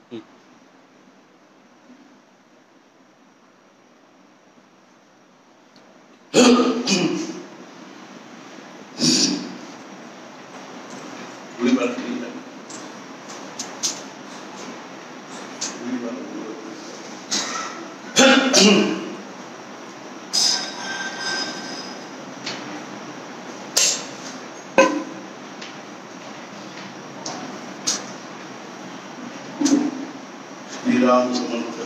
ಉಳಿಬಾರ್ದು ಇಲ್ಲ ಉಳಿಬಾರ್ದು ಶ್ರೀರಾಮ ಸಮರ್ಥ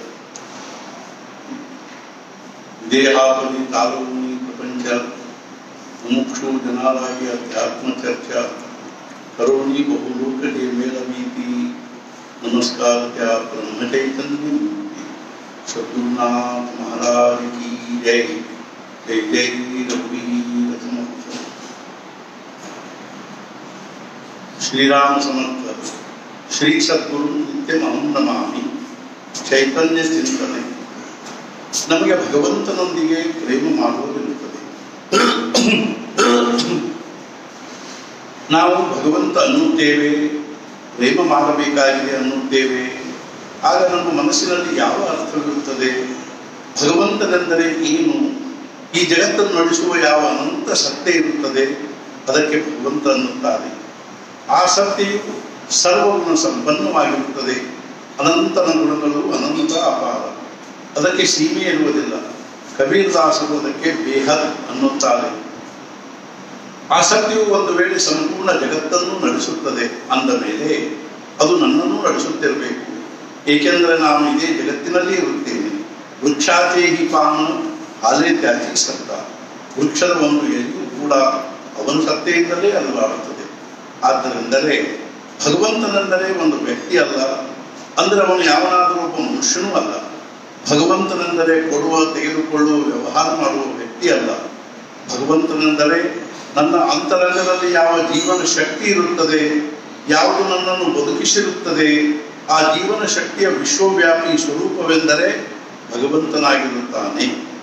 ದೇಹಾವಲಿ ತಾಲೂನಿ ಪ್ರಪಂಚ ಮುಮುಕ್ಷು ಜನಾಲಾಗಿ ಅಧ್ಯಾತ್ಮ ಚರ್ಚಾ ಕರೋಣಿ ಬಹುಲೋಕಡೆ ಮೇಲವೀತಿ ನಮಸ್ಕಾರ त्या ब्रह्म चैतन्य मूर्ति सद्गुरुनाथ महाराज की जय जय जय रघुवीर समर्थ ಶ್ರೀರಾಮ ಸಮರ್ಥ ಶ್ರೀ ಸದ್ಗುರು ನಿತ್ಯಮಹಂ ನಮಾಮಿ ಚೈತನ್ಯ ಚಿಂತನೆ ನಮಗೆ ಭಗವಂತನೊಂದಿಗೆ ಪ್ರೇಮ ಮಾಡುವುದಿರುತ್ತದೆ ನಾವು ಭಗವಂತ ಅನ್ನುತ್ತೇವೆ ಪ್ರೇಮ ಮಾಡಬೇಕಾಗಿದೆ ಅನ್ನುತ್ತೇವೆ ಆಗ ನಮ್ಮ ಮನಸ್ಸಿನಲ್ಲಿ ಯಾವ ಅರ್ಥವಿರುತ್ತದೆ ಭಗವಂತನೆಂದರೆ ಏನು ಈ ಜಗತ್ತನ್ನು ನಡೆಸುವ ಯಾವ ಅನಂತ ಸತ್ಯ ಇರುತ್ತದೆ ಅದಕ್ಕೆ ಭಗವಂತ ಅನ್ನುತ್ತಾರೆ ಆ ಸತ್ಯವು ಸರ್ವಗುಣ ಸಂಪನ್ನವಾಗಿರುತ್ತದೆ ಅನಂತನ ಗುಣಗಳು ಅನಂತ ಅಪಾರ ಅದಕ್ಕೆ ಸೀಮೆ ಇರುವುದಿಲ್ಲ ಕಬೀರದಾಸರು ಅದಕ್ಕೆ ಬೇಹದ್ ಅನ್ನುತ್ತಾರೆ ಆ ಸತ್ಯವು ಒಂದು ವೇಳೆ ಸಂಪೂರ್ಣ ಜಗತ್ತನ್ನು ನಡೆಸುತ್ತದೆ ಅಂದ ಮೇಲೆ ಅದು ನನ್ನನ್ನು ನಡೆಸುತ್ತಿರಬೇಕು ಏಕೆಂದರೆ ನಾನು ಇದೇ ಜಗತ್ತಿನಲ್ಲಿ ಇರುತ್ತೇನೆ ವೃಕ್ಷಾಚೇಹಿ ಪಾನು ಹಾಲೇ ತ್ಯಾಚಿ ಸತ್ತ ವೃಕ್ಷದ ಒಂದು ಎಲೆಯೂ ಕೂಡ ಅವನ ಸತ್ತೆಯಿಂದಲೇ ಅಲ್ಲಾಡುತ್ತದೆ ಆದ್ದರಿಂದಲೇ ಭಗವಂತನೆಂದರೆ ಒಂದು ವ್ಯಕ್ತಿ ಅಲ್ಲ ಅಂದರೆ ಅವನು ಯಾವನಾದರೂ ಒಬ್ಬ ಮನುಷ್ಯನೂ ಅಲ್ಲ ಭಗವಂತನೆಂದರೆ ಕೊಡುವ ತೆಗೆದುಕೊಳ್ಳುವ ವ್ಯವಹಾರ ಮಾಡುವ ವ್ಯಕ್ತಿ ಅಲ್ಲ ಭಗವಂತನೆಂದರೆ ನನ್ನ ಅಂತರಂಗದಲ್ಲಿ ಯಾವ ಜೀವನ ಶಕ್ತಿ ಇರುತ್ತದೆ ಯಾವುದು ನನ್ನನ್ನು ಬದುಕಿಸಿರುತ್ತದೆ ಆ ಜೀವನ ಶಕ್ತಿಯ ವಿಶ್ವವ್ಯಾಪಿ ಸ್ವರೂಪವೆಂದರೆ ಭಗವಂತನಾಗಿರುತ್ತಾನೆ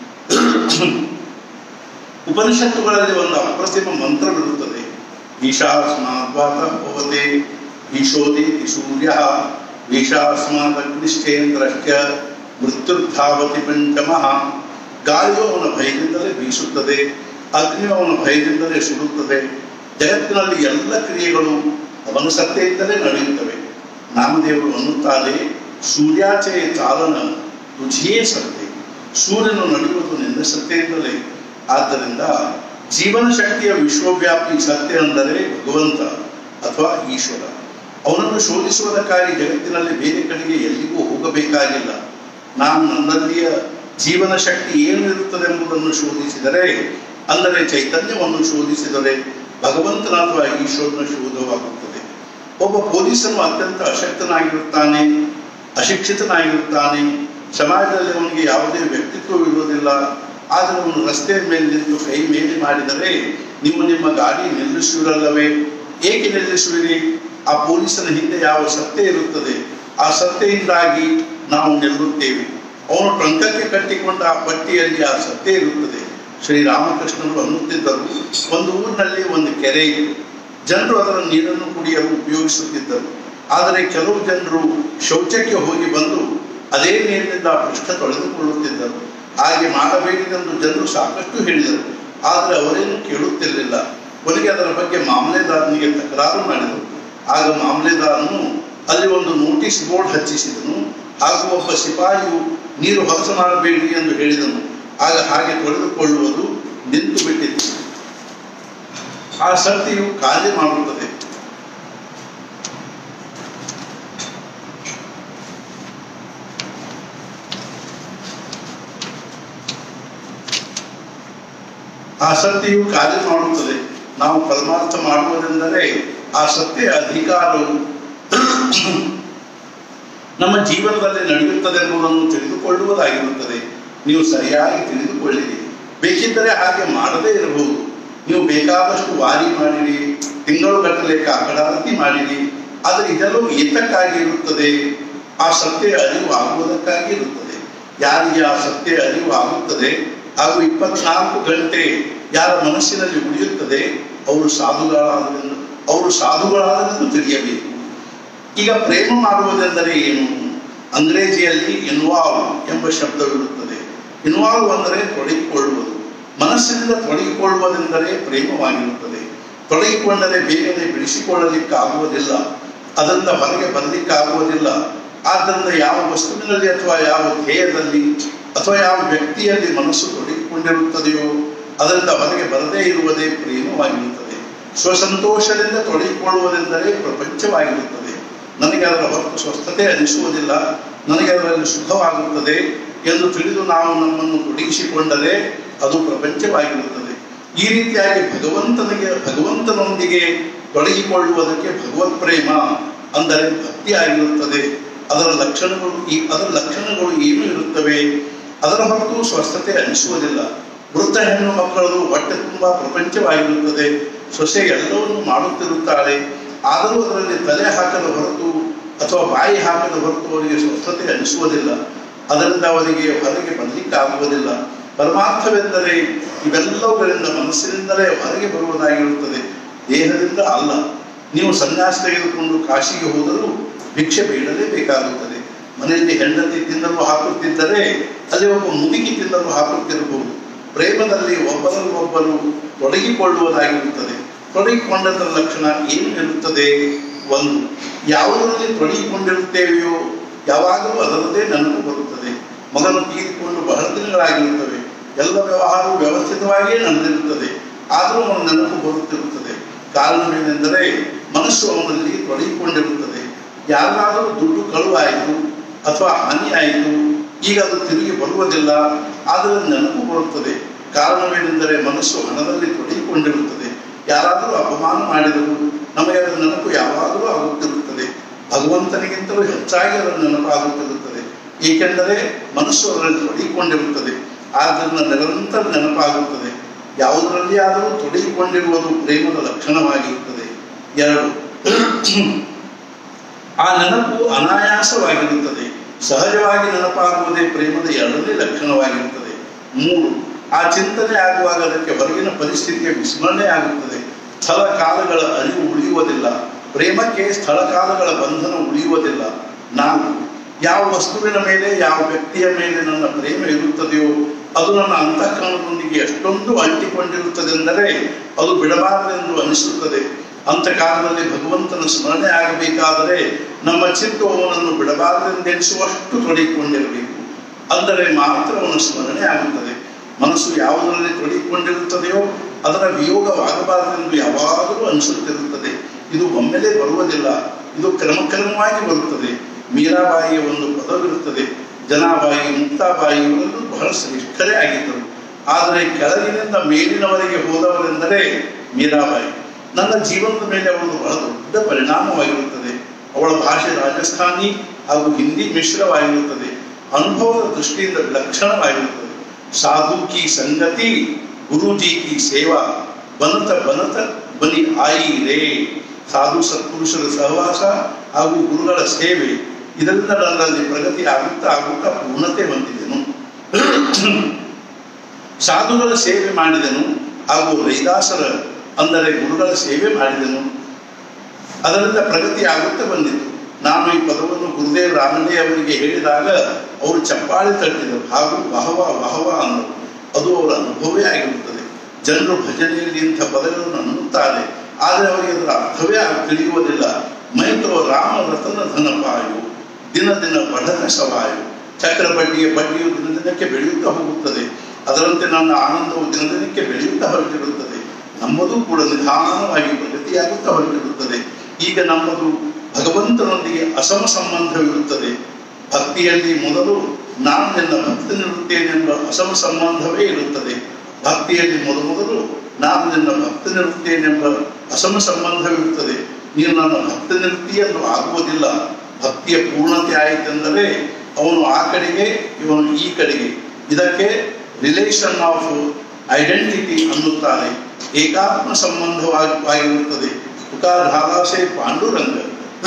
ಉಪನಿಷತ್ತುಗಳಲ್ಲಿ ಒಂದು ಅಪ್ರತಿಮ ಮಂತ್ರವಿರುತ್ತದೆ ಈಶಾಸ್ಮಾದ್ವಾತ ಭವತೆ ಈಶೋದೇತಿ ಸೂರ್ಯ ಈಶಾಸ್ಮಾದಗ್ನಿಷ್ಠೇಂದ್ರಶ್ಚ ಮೃತ್ಯುರ್ಧಾವತಿ ಪಂಚಮಃ ಗಾಳಿಯು ಅವನ ಭಯದಿಂದಲೇ ಬೀಸುತ್ತದೆ ಅಗ್ನಿಯು ಅವನ ಭಯದಿಂದಲೇ ಸುಡುತ್ತದೆ ಜಗತ್ತಿನಲ್ಲಿ ಎಲ್ಲ ಕ್ರಿಯೆಗಳು ಅವನ ಸತ್ತೆಯಿಂದಲೇ ನಡೆಯುತ್ತವೆ ನಾಮದೇವರು ಅನ್ನುತ್ತಾರೆ ಸೂರ್ಯಾಚೆ ಚಾಲನ ತುಜಿಯೇ ಸತ್ಯ ಸೂರ್ಯನು ನಡೆಯುವುದು ನಿನ್ನ ಸತ್ತೆಯಿಂದಲೇ ಆದ್ದರಿಂದ ಜೀವನ ಶಕ್ತಿಯ ವಿಶ್ವವ್ಯಾಪಿ ಸತ್ಯ ಅಂದರೆ ಭಗವಂತ ಅಥವಾ ಈಶ್ವರ ಅವನನ್ನು ಶೋಧಿಸುವುದಕ್ಕಾಗಿ ಜಗತ್ತಿನಲ್ಲಿ ಬೇರೆ ಕಡೆಗೆ ಎಲ್ಲಿಗೂ ಹೋಗಬೇಕಾಗಿಲ್ಲ ನಾನು ನನ್ನಲ್ಲಿಯ ಜೀವನ ಶಕ್ತಿ ಏನು ಇರುತ್ತದೆ ಎಂಬುದನ್ನು ಶೋಧಿಸಿದರೆ ಅಂದರೆ ಚೈತನ್ಯವನ್ನು ಶೋಧಿಸಿದರೆ ಭಗವಂತನ ಅಥವಾ ಈಶ್ವರನ ಶೋಧವಾಗುತ್ತದೆ ಒಬ್ಬ ಪೊಲೀಸನು ಅತ್ಯಂತ ಅಶಕ್ತನಾಗಿರುತ್ತಾನೆ ಅಶಿಕ್ಷಿತನಾಗಿರುತ್ತಾನೆ ಸಮಾಜದಲ್ಲಿ ಅವನಿಗೆ ಯಾವುದೇ ವ್ಯಕ್ತಿತ್ವವಿರುವುದಿಲ್ಲ ಆದರೆ ಅವನು ರಸ್ತೆಯ ಮೇಲೆ ನಿಂತು ಕೈ ಮೇಲೆ ಮಾಡಿದರೆ ನೀವು ನಿಮ್ಮ ಗಾಡಿ ನಿಲ್ಲಿಸುವಿರಲ್ಲವೇ ಏಕೆ ನಿಲ್ಲಿಸುವಿರಿ ಆ ಪೊಲೀಸನ ಹಿಂದೆ ಯಾವ ಸತ್ಯ ಇರುತ್ತದೆ ಆ ಸತ್ಯೆಯಿಂದಾಗಿ ನಾವು ನಿಲ್ಲುತ್ತೇವೆ ಅವನು ಟೊಂಕಕ್ಕೆ ಕಟ್ಟಿಕೊಂಡ ಆ ಪಟ್ಟಿಯಲ್ಲಿ ಆ ಸತ್ಯ ಇರುತ್ತದೆ ಶ್ರೀರಾಮಕೃಷ್ಣರು ಅನ್ನುತ್ತಿದ್ದರು ಒಂದು ಊರಿನಲ್ಲಿ ಒಂದು ಕೆರೆ ಇತ್ತು ಜನರು ಅದರ ನೀರನ್ನು ಕುಡಿಯಲು ಉಪಯೋಗಿಸುತ್ತಿದ್ದರು ಆದರೆ ಕೆಲವು ಜನರು ಶೌಚಕ್ಕೆ ಹೋಗಿ ಬಂದು ಅದೇ ನೀರಿನಿಂದ ಪೃಷ್ಠ ತೊಳೆದುಕೊಳ್ಳುತ್ತಿದ್ದರು ಹಾಗೆ ಮಾಡಬೇಕೆಂದು ಜನರು ಸಾಕಷ್ಟು ಹೇಳಿದರು ಆದರೆ ಅವರೇನು ಕೇಳುತ್ತಿರಲಿಲ್ಲ ಕೊನೆಗೆ ಅದರ ಬಗ್ಗೆ ಮಾಮಲೆದಾರನಿಗೆ ತಕರಾರು ಮಾಡಿದರು ಆಗ ಮಾಮಲೆದಾರನು ಅಲ್ಲಿ ಒಂದು ನೋಟಿಸ್ ಬೋರ್ಡ್ ಹಚ್ಚಿಸಿದನು ಹಾಗೂ ಒಬ್ಬ ಸಿಪಾಯಿಯು ನೀರು ಹೊರತು ಮಾಡಬೇಡಿ ಎಂದು ಹೇಳಿದನು ಆಗ ಹಾಗೆ ತೊಳೆದುಕೊಳ್ಳುವುದು ನಿಂತು ಬಿಟ್ಟಿತು ಆ ಸತ್ಯವು ಕಾರ್ಯ ಮಾಡುತ್ತದೆ ಆ ಸತ್ಯವು ಕಾರ್ಯ ಮಾಡುತ್ತದೆ ನಾವು ಪರಮಾರ್ಥ ಮಾಡುವುದೆಂದರೆ ಆ ಸತ್ಯ ಅಧಿಕಾರವು ನಮ್ಮ ಜೀವನದಲ್ಲಿ ನಡೆಯುತ್ತದೆ ಎಂಬುದನ್ನು ತಿಳಿದುಕೊಳ್ಳುವುದಾಗಿರುತ್ತದೆ ನೀವು ಸರಿಯಾಗಿ ತಿಳಿದುಕೊಳ್ಳಿರಿ ಬೇಕಿದ್ದರೆ ಹಾಗೆ ಮಾಡದೇ ಇರಬಹುದು ನೀವು ಬೇಕಾದಷ್ಟು ವಾರಿ ಮಾಡಿರಿ ತಿಂಗಳುಗಟ್ಟಲೆ ಕಾಕಡಾರತಿ ಮಾಡಿರಿ ಆದರೆ ಇದೆಲ್ಲವೂ ಏತಕ್ಕಾಗಿ ಇರುತ್ತದೆ ಆ ಸತ್ಯ ಅರಿವು ಆಗುವುದಕ್ಕಾಗಿ ಇರುತ್ತದೆ ಯಾರಿಗೆ ಆ ಸತ್ಯ ಅರಿವು ಆಗುತ್ತದೆ ಹಾಗೂ ಇಪ್ಪತ್ನಾಲ್ಕು ಗಂಟೆ ಯಾರ ಮನಸ್ಸಿನಲ್ಲಿ ಉಳಿಯುತ್ತದೆ ಅವರು ಸಾಧುಗಳಾದರೆಂದು ಅವರು ಸಾಧುಗಳಾದರೆಂದು ತಿಳಿಯಬೇಕು ಈಗ ಪ್ರೇಮ ಮಾಡುವುದೆಂದರೆ ಏನು ಅಂಗ್ರೇಜಿಯಲ್ಲಿ ಇನ್ವಾಲ್ವ್ ಎಂಬ ಶಬ್ದವಿರುತ್ತದೆ ಇನ್ವಾಲ್ವ್ ಅಂದರೆ ತೊಡಗಿಕೊಳ್ಳುವುದು ಮನಸ್ಸಿನಿಂದ ತೊಡಗಿಕೊಳ್ಳುವುದೆಂದರೆ ಪ್ರೇಮವಾಗಿರುತ್ತದೆ ತೊಡಗಿಕೊಂಡರೆ ಬೇಗನೆ ಬಿಡಿಸಿಕೊಳ್ಳಲಿಕ್ಕಾಗುವುದಿಲ್ಲ ಅದರಿಂದ ಹೊರಗೆ ಬರಲಿಕ್ಕಾಗುವುದಿಲ್ಲ ಆದ್ದರಿಂದ ಯಾವ ವಸ್ತುವಿನಲ್ಲಿ ಅಥವಾ ಯಾವ ಧ್ಯೇಯದಲ್ಲಿ ಅಥವಾ ಯಾವ ವ್ಯಕ್ತಿಯಲ್ಲಿ ಮನಸ್ಸು ತೊಡಗಿಕೊಂಡಿರುತ್ತದೆಯೋ ಅದರಿಂದ ಹೊರಗೆ ಬರದೇ ಇರುವುದೇ ಪ್ರೇಮವಾಗಿರುತ್ತದೆ ಸ್ವಸಂತೋಷದಿಂದ ತೊಡಗಿಕೊಳ್ಳುವುದೆಂದರೆ ಪ್ರಪಂಚವಾಗಿರುತ್ತದೆ ನನಗೆ ಅದರ ಹೊರತು ಸ್ವಸ್ಥತೆ ಅನಿಸುವುದಿಲ್ಲ ನನಗೆ ಅದರಲ್ಲಿ ಸುಖವಾಗುತ್ತದೆ ಎಂದು ತಿಳಿದು ನಾವು ನಮ್ಮನ್ನು ತೊಡಗಿಸಿಕೊಂಡರೆ ಅದು ಪ್ರಪಂಚವಾಗಿರುತ್ತದೆ ಈ ರೀತಿಯಾಗಿ ಭಗವಂತನಿಗೆ ಭಗವಂತನೊಂದಿಗೆ ತೊಡಗಿಕೊಳ್ಳುವುದಕ್ಕೆ ಭಗವತ್ ಪ್ರೇಮ ಅಂದರೆ ಭಕ್ತಿ ಆಗಿರುತ್ತದೆ ಅದರ ಲಕ್ಷಣಗಳು ಈ ಅದರ ಲಕ್ಷಣಗಳು ಏನು ಇರುತ್ತವೆ ಅದರ ಹೊರತು ಸ್ವಸ್ಥತೆ ಅನಿಸುವುದಿಲ್ಲ ವೃದ್ಧ ಹೆಣ್ಣು ಮಕ್ಕಳದು ಹೊಟ್ಟೆ ತುಂಬಾ ಪ್ರಪಂಚವಾಗಿರುತ್ತದೆ ಸೊಸೆ ಎಲ್ಲವನ್ನು ಮಾಡುತ್ತಿರುತ್ತಾಳೆ ಆದರೂ ಅದರಲ್ಲಿ ತಲೆ ಹಾಕದ ಹೊರತು ಅಥವಾ ಬಾಯಿ ಹಾಕದ ಹೊರತು ಅವರಿಗೆ ಸ್ವಸ್ಥತೆ ಅನಿಸುವುದಿಲ್ಲ ಅದರಿಂದ ಅವರಿಗೆ ಹೊರಗೆ ಬರಲಿಕ್ಕಾಗುವುದಿಲ್ಲ ಪರಮಾರ್ಥವೆಂದರೆ ಇವೆಲ್ಲವುಗಳಿಂದ ಮನಸ್ಸಿನಿಂದಲೇ ಹೊರಗೆ ಬರುವುದಾಗಿರುತ್ತದೆ ದೇಹದಿಂದ ಅಲ್ಲ ನೀವು ಸನ್ಯಾಸ ತೆಗೆದುಕೊಂಡು ಕಾಶಿಗೆ ಹೋದರೂ ಭಿಕ್ಷೆ ಬೇಡಲೇಬೇಕಾಗುತ್ತದೆ ಮನೆಯಲ್ಲಿ ಹೆಂಡತಿ ತಿನ್ನಲು ಹಾಕುತ್ತಿದ್ದರೆ ಅಲ್ಲಿ ಒಬ್ಬ ಮುದುಕಿ ತಿನ್ನಲು ಹಾಕುತ್ತಿರಬಹುದು ಪ್ರೇಮದಲ್ಲಿ ಒಬ್ಬರಲ್ಲೊಬ್ಬರು ತೊಡಗಿಕೊಳ್ಳುವುದಾಗಿರುತ್ತದೆ ತೊಡಗಿಕೊಂಡಂತ ಲಕ್ಷಣ ಏನು ಇರುತ್ತದೆ ಒಂದು ಯಾವುದರಲ್ಲಿ ತೊಡಗಿಕೊಂಡಿರುತ್ತೇವೆಯೋ ಯಾವಾಗಲೂ ಅದರದ್ದೇ ನೆನಪು ಬರುತ್ತದೆ ಮಗನು ತೀರಿಕೊಂಡು ಬಹಳ ದಿನಗಳಾಗಿರುತ್ತವೆ ಎಲ್ಲ ವ್ಯವಹಾರವು ವ್ಯವಸ್ಥಿತವಾಗಿಯೇ ನಡೆದಿರುತ್ತದೆ ಆದರೂ ಅವನ ನೆನಪು ಬರುತ್ತಿರುತ್ತದೆ ಕಾರಣವೇನೆಂದರೆ ಮನಸ್ಸು ಅವನಲ್ಲಿ ತೊಡಗಿಕೊಂಡಿರುತ್ತದೆ ಯಾರಾದರೂ ದುಡ್ಡು ಕಳುವಾಯಿತು ಅಥವಾ ಹಾನಿ ಆಯಿತು ಈಗ ಅದು ತಿರುಗಿ ಬರುವುದಿಲ್ಲ ಆದರೆ ನೆನಪು ಬರುತ್ತದೆ ಕಾರಣವೇನೆಂದರೆ ಮನಸ್ಸು ಹಣದಲ್ಲಿ ತೊಡಗಿಕೊಂಡಿರುತ್ತದೆ ಯಾರಾದರೂ ಅಪಮಾನ ಮಾಡಿದರು ನಮಗೆ ಅದರ ನೆನಪು ಯಾವಾಗಲೂ ಆಗುತ್ತಿರುತ್ತದೆ ಭಗವಂತನಿಗಿಂತಲೂ ಹೆಚ್ಚಾಗಿ ಅದರ ನೆನಪಾಗುತ್ತಿರುತ್ತದೆ ಏಕೆಂದರೆ ಮನಸ್ಸು ಅದರಲ್ಲಿ ತೊಡಗಿಕೊಂಡಿರುತ್ತದೆ ಆದ್ದರಿಂದ ನಿರಂತರ ನೆನಪಾಗುತ್ತದೆ ಯಾವುದರಲ್ಲಿ ಆದರೂ ತೊಡಗಿಕೊಂಡಿರುವುದು ಪ್ರೇಮದ ಲಕ್ಷಣವಾಗಿರುತ್ತದೆ ಎರಡು ಆ ನೆನಪು ಅನಾಯಾಸವಾಗಿರುತ್ತದೆ ಸಹಜವಾಗಿ ನೆನಪಾಗುವುದೇ ಪ್ರೇಮದ ಎರಡನೇ ಲಕ್ಷಣವಾಗಿರುತ್ತದೆ ಮೂರು ಆ ಚಿಂತನೆ ಆಗುವಾಗ ಅದಕ್ಕೆ ಹೊರಗಿನ ಪರಿಸ್ಥಿತಿಯ ವಿಸ್ಮರಣೆ ಆಗುತ್ತದೆ ಸ್ಥಳ ಕಾಲಗಳ ಅರಿವು ಉಳಿಯುವುದಿಲ್ಲ ಪ್ರೇಮಕ್ಕೆ ಸ್ಥಳ ಕಾಲಗಳ ಬಂಧನ ಉಳಿಯುವುದಿಲ್ಲ ನಾನು ಯಾವ ವಸ್ತುವಿನ ಮೇಲೆ ಯಾವ ವ್ಯಕ್ತಿಯ ಮೇಲೆ ನನ್ನ ಪ್ರೇಮ ಇರುತ್ತದೆಯೋ ಅದು ನನ್ನ ಅಂತಃಕರಣದೊಂದಿಗೆ ಎಷ್ಟೊಂದು ಅಂಟಿಕೊಂಡಿರುತ್ತದೆಂದರೆ ಅದು ಬಿಡಬಾರದೆಂದು ಅನಿಸುತ್ತದೆ ಅಂತ ಕಾಲದಲ್ಲಿ ಭಗವಂತನ ಸ್ಮರಣೆ ಆಗಬೇಕಾದರೆ ನಮ್ಮ ಚಿತ್ತು ಅವನನ್ನು ಬಿಡಬಾರದೆಂದೆನಿಸುವಷ್ಟು ತೊಡಗಿಕೊಂಡಿರಬೇಕು ಅಂದರೆ ಮಾತ್ರ ಅವನ ಸ್ಮರಣೆ ಆಗುತ್ತದೆ ಮನಸ್ಸು ಯಾವುದರಲ್ಲಿ ತೊಡಗಿಕೊಂಡಿರುತ್ತದೆಯೋ ಅದರ ವಿಯೋಗವಾಗಬಾರದೆಂದು ಯಾವಾಗಲೂ ಅನಿಸುತ್ತಿರುತ್ತದೆ ಇದು ಒಮ್ಮೆಲೇ ಬರುವುದಿಲ್ಲ ಇದು ಕ್ರಮಕ್ರಮವಾಗಿ ಬರುತ್ತದೆ ಮೀರಾಬಾಯಿಯ ಒಂದು ಪದವಿರುತ್ತದೆ ಜನಾಬಾಯಿ ಮುಕ್ತಾಬಾಯಿ ಇವರೆಲ್ಲರೂ ಬಹಳ ಶ್ರೇಷ್ಠರೇ ಆಗಿದ್ದರು ಆದರೆ ಕೆಳಗಿನಿಂದ ಮೇಲಿನವರೆಗೆ ಹೋದವರೆಂದರೆ ಮೀರಾಬಾಯಿ ನನ್ನ ಜೀವನದ ಮೇಲೆ ಅವಳದು ಬಹಳ ದೊಡ್ಡ ಪರಿಣಾಮವಾಗಿರುತ್ತದೆ ಅವಳ ಭಾಷೆ ರಾಜಸ್ಥಾನಿ ಹಾಗೂ ಹಿಂದಿ ಮಿಶ್ರವಾಗಿರುತ್ತದೆ ಅನುಭವದ ದೃಷ್ಟಿಯಿಂದ ವಿಲಕ್ಷಣವಾಗಿರುತ್ತದೆ ಸಾಧು ಕಿ ಸಂಗತಿ ಗುರುಜಿ ಕಿ ಸೇವಾ ಬನತ ಬನತ ಬಲಿ ಆಯಿ ರೇ ಸಾಧು ಸತ್ಪುರುಷರ ಸಹವಾಸ ಹಾಗೂ ಗುರುಗಳ ಸೇವೆ ಇದರಿಂದ ನನ್ನಲ್ಲಿ ಪ್ರಗತಿ ಆಗುತ್ತಾ ಆಗುತ್ತಾ ಪೂರ್ಣತೆ ಹೊಂದಿದೆನು ಸಾಧುಗಳ ಸೇವೆ ಮಾಡಿದೆನು ಹಾಗೂ ರೈದಾಸರ ಅಂದರೆ ಗುರುಗಳ ಸೇವೆ ಮಾಡಿದೆನು ಅದರಿಂದ ಪ್ರಗತಿ ಆಗುತ್ತಾ ಬಂದಿತು ನಾನು ಈ ಪದವನ್ನು ಗುರುದೇವ್ ರಾಮಣೆ ಅವರಿಗೆ ಹೇಳಿದಾಗ ಅವರು ಚಪ್ಪಾಳೆ ತಟ್ಟಿದರು ಹಾಗೂ ವಹವ ವಹವ ಅಂದರು ಅದು ಅವರ ಅನುಭವವೇ ಆಗಿರುತ್ತದೆ ಜನರು ಭಜನೆಯಲ್ಲಿ ಇಂಥ ಪದಗಳನ್ನು ಅನ್ನುತ್ತಾರೆ ಆದರೆ ಅವರಿಗೆ ಅದರ ಅರ್ಥವೇ ಆಗ ತಿಳಿಯುವುದಿಲ್ಲ ಮೈತ್ರೋ ರಾಮ ರತನ ಧನಪಾಯು ದಿನ ದಿನ ಬಡನ ಸವಾಯು ಚಕ್ರ ಬಡ್ಡಿಯ ಬಡ್ಡಿಯು ದಿನ ದಿನಕ್ಕೆ ಬೆಳೆಯುತ್ತಾ ಹೋಗುತ್ತದೆ ಅದರಂತೆ ನನ್ನ ಆನಂದವು ದಿನ ದಿನಕ್ಕೆ ಬೆಳೆಯುತ್ತಾ ಹೊರಟಿರುತ್ತದೆ ನಮ್ಮದು ಕೂಡ ನಿಧಾನವಾಗಿ ಪ್ರಗತಿಯಾಗುತ್ತಾ ಹೊರಟಿರುತ್ತದೆ ಈಗ ನಮ್ಮದು ಭಗವಂತನೊಂದಿಗೆ ಅಸಮ ಸಂಬಂಧವಿರುತ್ತದೆ ಭಕ್ತಿಯಲ್ಲಿ ಮೊದಲು ನಾನು ನಿನ್ನ ಭಕ್ತನಿರುತ್ತೇನೆಂಬ ಅಸಮ ಸಂಬಂಧವೇ ಇರುತ್ತದೆ ಭಕ್ತಿಯಲ್ಲಿ ಮೊದಮೊದಲು ನಾನು ನಿನ್ನ ಭಕ್ತನಿರುತ್ತೇನೆಂಬ ಅಸಮ ಸಂಬಂಧವಿರುತ್ತದೆ ನೀನು ನನ್ನ ಭಕ್ತನಿರುತ್ತಿ ಎಂದು ಆಗುವುದಿಲ್ಲ ಭಕ್ತಿಯ ಪೂರ್ಣತೆ ಆಯಿತೆಂದರೆ ಅವನು ಆ ಕಡೆಗೆ ಇವನು ಈ ಕಡೆಗೆ ಇದಕ್ಕೆ ರಿಲೇಷನ್ ಆಫ್ ಐಡೆಂಟಿಟಿ ಅನ್ನುತ್ತಾರೆ ಏಕಾತ್ಮ ಸಂಬಂಧವಾಗಿರುತ್ತದೆ ತುಕಾಧಾರಾಸೆ ಪಾಂಡುರಂಗ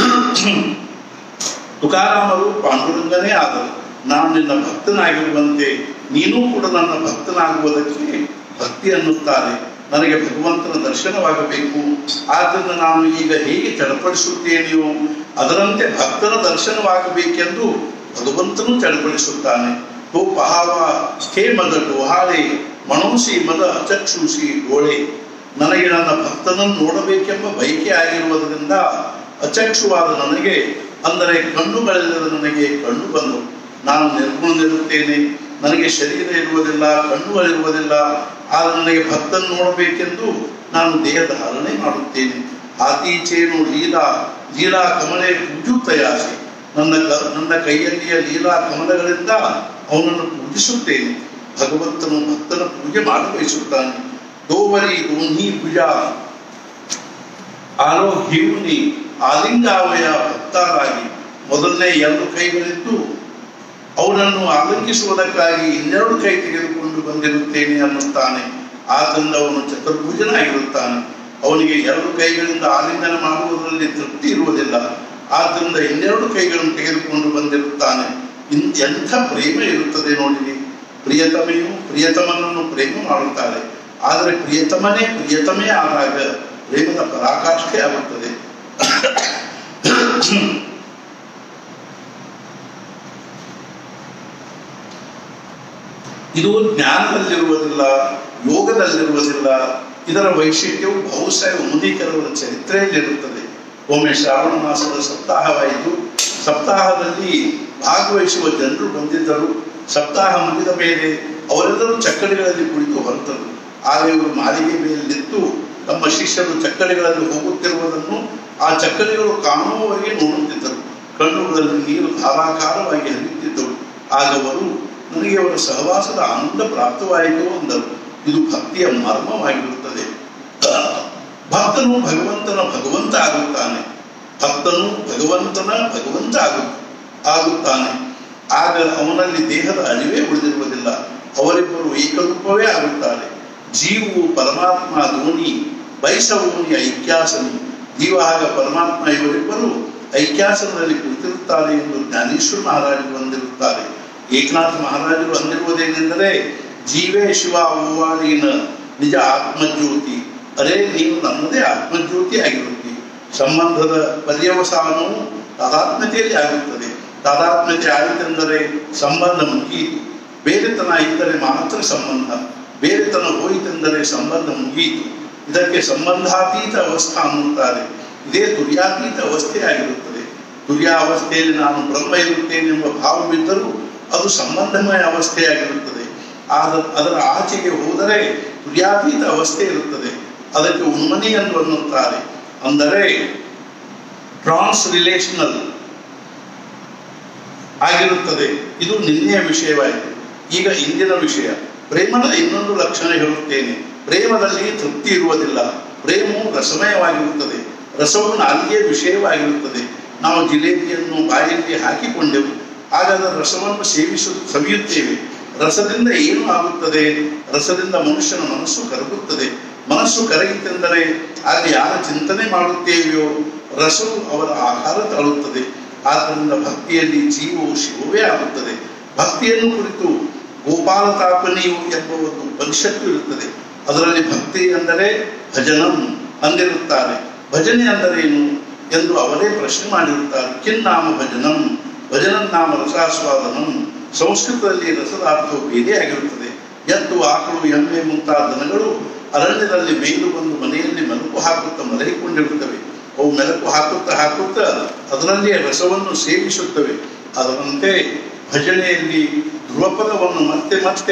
ತುಕಾರಾಮರು ಪಾಂಡುರಂಗನೇ ಆದರು ನಾನು ನಿನ್ನ ಭಕ್ತನಾಗಿರುವಂತೆ ನೀನೂ ಕೂಡ ನನ್ನ ಭಕ್ತನಾಗುವುದಕ್ಕೆ ಭಕ್ತಿ ಅನ್ನುತ್ತಾರೆ ನನಗೆ ಭಗವಂತನ ದರ್ಶನವಾಗಬೇಕು ಆದ್ದರಿಂದ ನಾನು ಈಗ ಹೇಗೆ ಚಡಪಡಿಸುತ್ತೇನೆಯೋ ಅದರಂತೆ ಭಕ್ತನ ದರ್ಶನವಾಗಬೇಕೆಂದು ಭಗವಂತನು ಚಳಪಡಿಸುತ್ತಾನೆ ಓ ಪಹಾವ ಹೇ ಮದ ಡೋಹಾಳೆ ಮಣೋಸಿ ಮದ ಅಚಕ್ಷುಷಿ ಡೋಳೆ ನನಗೆ ನನ್ನ ಭಕ್ತನನ್ನು ನೋಡಬೇಕೆಂಬ ಬಯಕೆ ಆಗಿರುವುದರಿಂದ ಅಚಕ್ಷುವಾದ ನನಗೆ ಅಂದರೆ ಕಣ್ಣುಗಳಿಲ್ಲದ ನನಗೆ ಕಣ್ಣು ಬಂದು ನಾನು ನಿರ್ಗುಣದಿರುತ್ತೇನೆ ನನಗೆ ಶರೀರ ಇರುವುದಿಲ್ಲ ಕಣ್ಣುಗಳಿರುವುದಿಲ್ಲ ಆದರೆ ನನಗೆ ಭಕ್ತನ್ ನೋಡಬೇಕೆಂದು ನಾನು ದೇಹ ಧಾರಣೆ ಮಾಡುತ್ತೇನೆ ಆತೀಚೇನು ಲೀಲಾ ಲೀಲಾ ಕಮಲೆ ಪೂಜುತ್ತಯಾಸಿ ನನ್ನ ಕ- ನನ್ನ ಕೈಯಲ್ಲಿಯ ಲೀಲಾ ಕಮಲಗಳಿಂದ ಅವನನ್ನು ಪೂಜಿಸುತ್ತೇನೆ ಭಗವಂತನು ಭಕ್ತನ ಪೂಜೆ ಮಾಡಬಯಸುತ್ತಾನೆ ದೋವರಿ ದೋನ್ಹಿ ಭುಜ ಆರೋ ಹಿವುನಿ ಆಲಿಂಗಾವಯ ಭಕ್ತರಾಗಿ ಮೊದಲನೇ ಎರಡು ಕೈಗಳಿದ್ದು ಅವನನ್ನು ಆಲಂಕಿಸುವುದಕ್ಕಾಗಿ ಇನ್ನೆರಡು ಕೈ ತೆಗೆದುಕೊಂಡು ಬಂದಿರುತ್ತೇನೆ ಅನ್ನುತ್ತಾನೆ ಆತಂದ ಅವನು ಚತುರ್ಭುಜನಾಗಿರುತ್ತಾನೆ ಅವನಿಗೆ ಎರಡು ಕೈಗಳಿಂದ ಆಲಿಂಗನ ಮಾಡುವುದರಲ್ಲಿ ತೃಪ್ತಿ ಇರುವುದಿಲ್ಲ ಆದ್ದರಿಂದ ಇನ್ನೆರಡು ಕೈಗಳನ್ನು ತೆಗೆದುಕೊಂಡು ಬಂದಿರುತ್ತಾನೆ ಇನ್ ಎಂಥ ಪ್ರೇಮ ಇರುತ್ತದೆ ನೋಡಿರಿ ಪ್ರಿಯತಮೆಯು ಪ್ರಿಯತಮನನ್ನು ಪ್ರೇಮ ಮಾಡುತ್ತಾರೆ ಆದರೆ ಪ್ರಿಯತಮನೇ ಪ್ರಿಯತಮೇ ಆದಾಗ ಪ್ರೇಮದ ಪರಾಕಾಷ್ಠೆ ಆಗುತ್ತದೆ ಇದು ಜ್ಞಾನದಲ್ಲಿರುವುದಿಲ್ಲ ಯೋಗದಲ್ಲಿರುವುದಿಲ್ಲ ಇದರ ವೈಶಿಷ್ಟ್ಯವು ಬಹುಶಃ ಮುನಿಕರವರ ಚರಿತ್ರೆಯಲ್ಲಿರುತ್ತದೆ ಒಮ್ಮೆ ಶ್ರಾವಣ ಮಾಸದ ಸಪ್ತಾಹವಾಯಿತು ಸಪ್ತಾಹದಲ್ಲಿ ಭಾಗವಹಿಸುವ ಜನರು ಬಂದಿದ್ದರು ಸಪ್ತಾಹ ಮುಗಿದ ಮೇಲೆ ಅವರೆಲ್ಲರೂ ಚಕ್ಕಡಿಗಳಲ್ಲಿ ಕುಳಿತು ಹೊರಟರು ಆಗ ಇವರು ಮಾಳಿಗೆ ಮೇಲೆ ನಿಂತು ತಮ್ಮ ಶಿಷ್ಯರು ಚಕ್ಕಡಿಗಳಲ್ಲಿ ಹೋಗುತ್ತಿರುವುದನ್ನು ಆ ಚಕ್ಕಡಿಗಳು ಕಾಣುವವರೆಗೆ ನೋಡುತ್ತಿದ್ದರು ಕಣ್ಣುಗಳಲ್ಲಿ ನೀರು ಧಾರಾಕಾರವಾಗಿ ಹರಿಯುತ್ತಿದ್ದವು ಆಗ ಅವರು ನನಗೆ ಅವರ ಸಹವಾಸದ ಆನಂದ ಪ್ರಾಪ್ತವಾಯಿತು ಅಂದರು ಇದು ಭಕ್ತಿಯ ಮರ್ಮವಾಗಿರುತ್ತದೆ ಭಕ್ತನು ಭಗವಂತನ ಭಗವಂತ ಆಗುತ್ತಾನೆ ಭಕ್ತನು ಭಗವಂತನ ಭಗವಂತ ಆಗು ಆಗುತ್ತಾನೆ ಆಗ ಅವನಲ್ಲಿ ದೇಹದ ಅರಿವೇ ಉಳಿದಿರುವುದಿಲ್ಲ ಅವರಿಬ್ಬರು ಏಕರೂಪವೇ ಆಗುತ್ತಾರೆ ಜೀವು ಪರಮಾತ್ಮ ಧೋನಿ ಬೈಸವೋನಿ ಐಕ್ಯಾಸನಿ ಜೀವ ಹಾಗ ಪರಮಾತ್ಮ ಇವರಿಬ್ಬರು ಐಕ್ಯಾಸನದಲ್ಲಿ ಕುಳಿತಿರುತ್ತಾರೆ ಎಂದು ಜ್ಞಾನೇಶ್ವರ ಮಹಾರಾಜರು ಅಂದಿರುತ್ತಾರೆ ಏಕನಾಥ ಮಹಾರಾಜರು ಅಂದಿರುವುದೇನೆಂದರೆ ಜೀವೇ ಶಿವ ಅವ್ವಾಳಿನ ನಿಜ ಆತ್ಮಜ್ಯೋತಿ ಅರೇ ನೀನು ನಮ್ಮದೇ ಆತ್ಮಜ್ಯೋತಿ ಆಗಿರುತ್ತಿ ಸಂಬಂಧದ ಪರ್ಯವಸಾನವು ತಾದಾತ್ಮ್ಯತೆಯಲ್ಲಿ ಆಗುತ್ತದೆ ತಾದಾತ್ಮ್ಯತೆ ಆಯಿತೆಂದರೆ ಸಂಬಂಧ ಮುಗಿಯಿತು ಬೇರೆತನ ಇದ್ದರೆ ಮಾತ್ರ ಸಂಬಂಧ ಬೇರೆತನ ಹೋಯಿತೆಂದರೆ ಸಂಬಂಧ ಮುಗಿಯಿತು ಇದಕ್ಕೆ ಸಂಬಂಧಾತೀತ ಅವಸ್ಥಾ ಅನ್ನುತ್ತಾರೆ ಇದೇ ತುರ್ಯಾತೀತ ಅವಸ್ಥೆ ಆಗಿರುತ್ತದೆ ತುರ್ಯ ಅವಸ್ಥೆಯಲ್ಲಿ ನಾನು ಬ್ರಹ್ಮ ಇರುತ್ತೇನೆಂಬ ಭಾವವಿದ್ದರೂ ಅದು ಸಂಬಂಧಮಯ ಅವಸ್ಥೆಯಾಗಿರುತ್ತದೆ ಆದ ಅದರ ಆಚೆಗೆ ಹೋದರೆ ತುರ್ಯಾತೀತ ಅವಸ್ಥೆ ಇರುತ್ತದೆ ಅದಕ್ಕೆ ಉನ್ಮನಿ ಎಂದು ಅನ್ನುತ್ತಾರೆ ಅಂದರೆ ಟ್ರಾನ್ಸ್ ರಿಲೇಷನಲ್ ಆಗಿರುತ್ತದೆ ಇದು ನಿನ್ನೆಯ ವಿಷಯವಾಯಿತು ಈಗ ಇಂದಿನ ವಿಷಯ ಪ್ರೇಮದ ಇನ್ನೊಂದು ಲಕ್ಷಣ ಹೇಳುತ್ತೇನೆ ಪ್ರೇಮದಲ್ಲಿ ತೃಪ್ತಿ ಇರುವುದಿಲ್ಲ ಪ್ರೇಮವು ರಸಮಯವಾಗಿರುತ್ತದೆ ರಸವು ನಾಲಿಗೆ ವಿಷಯವಾಗಿರುತ್ತದೆ ನಾವು ಜಿಲೇಬಿಯನ್ನು ಬಾಯಲ್ಲಿ ಹಾಕಿಕೊಂಡೆವು ಆಗ ಅದರ ರಸವನ್ನು ಸೇವಿಸು ಸವಿಯುತ್ತೇವೆ ರಸದಿಂದ ಏನು ಆಗುತ್ತದೆ ರಸದಿಂದ ಮನುಷ್ಯನ ಮನಸ್ಸು ಕರಗುತ್ತದೆ ಮನಸ್ಸು ಕರಗಿತೆಂದರೆ ಆಗ ಯಾರ ಚಿಂತನೆ ಮಾಡುತ್ತೇವೆಯೋ ರಸವು ಅವರ ಆಹಾರ ತಾಳುತ್ತದೆ ಆದ್ದರಿಂದ ಭಕ್ತಿಯಲ್ಲಿ ಜೀವವು ಶಿವವೇ ಆಗುತ್ತದೆ ಭಕ್ತಿಯನ್ನು ಕುರಿತು ಗೋಪಾಲ ತಾಪನಿಯು ಎಂಬ ಒಂದು ಪರಿಷತ್ತು ಇರುತ್ತದೆ ಅದರಲ್ಲಿ ಭಕ್ತಿ ಅಂದರೆ ಭಜನಂ ಅಂದಿರುತ್ತಾರೆ ಭಜನೆ ಅಂದರೇನು ಎಂದು ಅವರೇ ಪ್ರಶ್ನೆ ಮಾಡಿರುತ್ತಾರೆ ಕಿನ್ನಾಮ ಭಜನಂ ಭಜನಂ ನಾಮ ರಸಾಸ್ವಾದನಂ ಸಂಸ್ಕೃತದಲ್ಲಿ ರಸದ ಅರ್ಥವು ಬೇರೆ ಆಗಿರುತ್ತದೆ ಎತ್ತು ಆಕಳು ಎಮ್ಮೆ ಮುಂತಾದ ದನಗಳು ಅರಣ್ಯದಲ್ಲಿ ಮೇಲು ಬಂದು ಮನೆಯಲ್ಲಿ ಮೆಲುಕು ಹಾಕುತ್ತಾ ಮಲಗಿಕೊಂಡಿರುತ್ತವೆ ಅವು ಮೆಲುಕು ಹಾಕುತ್ತಾ ಹಾಕುತ್ತಾ ಅದರಲ್ಲಿಯೇ ರಸವನ್ನು ಸೇವಿಸುತ್ತವೆ ಅದರಂತೆ ಭಜನೆಯಲ್ಲಿ ಧ್ರುವಪದವನ್ನು ಮತ್ತೆ ಮತ್ತೆ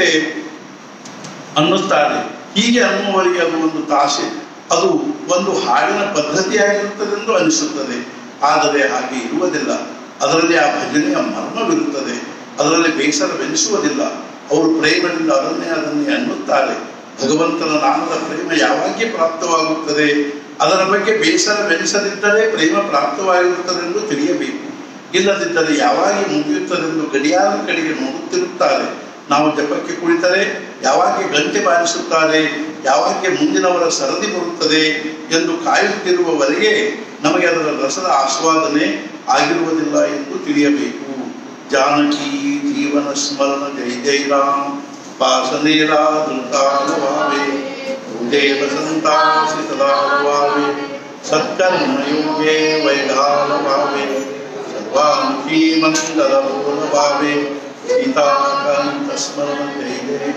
ಅನ್ನುತ್ತಾರೆ ಹೀಗೆ ಅನ್ನುವವರಿಗೆ ಅದು ಒಂದು ತಾಸೆ ಅದು ಒಂದು ಹಾಡಿನ ಪದ್ಧತಿಯಾಗಿರುತ್ತದೆಂದು ಅನಿಸುತ್ತದೆ ಆದರೆ ಹಾಗೆ ಇರುವುದಿಲ್ಲ ಅದರಲ್ಲಿ ಆ ಭಜನೆಯ ಮರ್ಮವಿರುತ್ತದೆ ಅದರಲ್ಲಿ ಬೇಸರವೆನಿಸುವುದಿಲ್ಲ ಅವರು ಪ್ರೇಮದಿಂದ ಅದನ್ನೇ ಅದನ್ನೇ ಅನ್ನುತ್ತಾರೆ ಭಗವಂತನ ನಾಮದ ಪ್ರೇಮ ಯಾವಾಗೆ ಪ್ರಾಪ್ತವಾಗುತ್ತದೆ ಅದರ ಬಗ್ಗೆ ಬೇಸರವೆನಿಸದಿದ್ದರೆ ಪ್ರೇಮ ಪ್ರಾಪ್ತವಾಗಿರುತ್ತದೆಂದು ತಿಳಿಯಬೇಕು ಇಲ್ಲದಿದ್ದರೆ ಯಾವಾಗ ಮುಗಿಯುತ್ತದೆಂದು ಗಡಿಯಾರ ಕಡೆಗೆ ನೋಡುತ್ತಿರುತ್ತಾರೆ ನಾವು ಜಪಕ್ಕೆ ಕುಳಿತರೆ ಯಾವಾಗ ಗಂಟೆ ಬಾರಿಸುತ್ತಾರೆ ಯಾವಾಗ ಮುಂದಿನವರ ಸರದಿ ಬರುತ್ತದೆ ಎಂದು ಕಾಯುತ್ತಿರುವವರೆಗೆ ನಮಗೆ ಅದರ ರಸದ ಆಸ್ವಾದನೆ ಆಗಿರುವುದಿಲ್ಲ ಎಂದು ತಿಳಿಯಬೇಕು ಜಾನಕಿ ಜೀವನ ಸ್ಮರಣ ಜೈ ಜೈ ರಾಮ್ ಪಾಸನೇರಾ ಧೃತಾನುಭಾವೆ ದೇವ ಸಂತಾಸಿ ಸದಾನುಭಾವೆ ಸತ್ಕರ್ಮಯೋಗೇ ವೈಧಾನುಭಾವೆ ಸರ್ವಾಂಕೀ ಮಂಗಲ ಭಾವೆ ಸೀತಾಕಾಂತ ಸ್ಮರಣ ಜೈ ಜೈ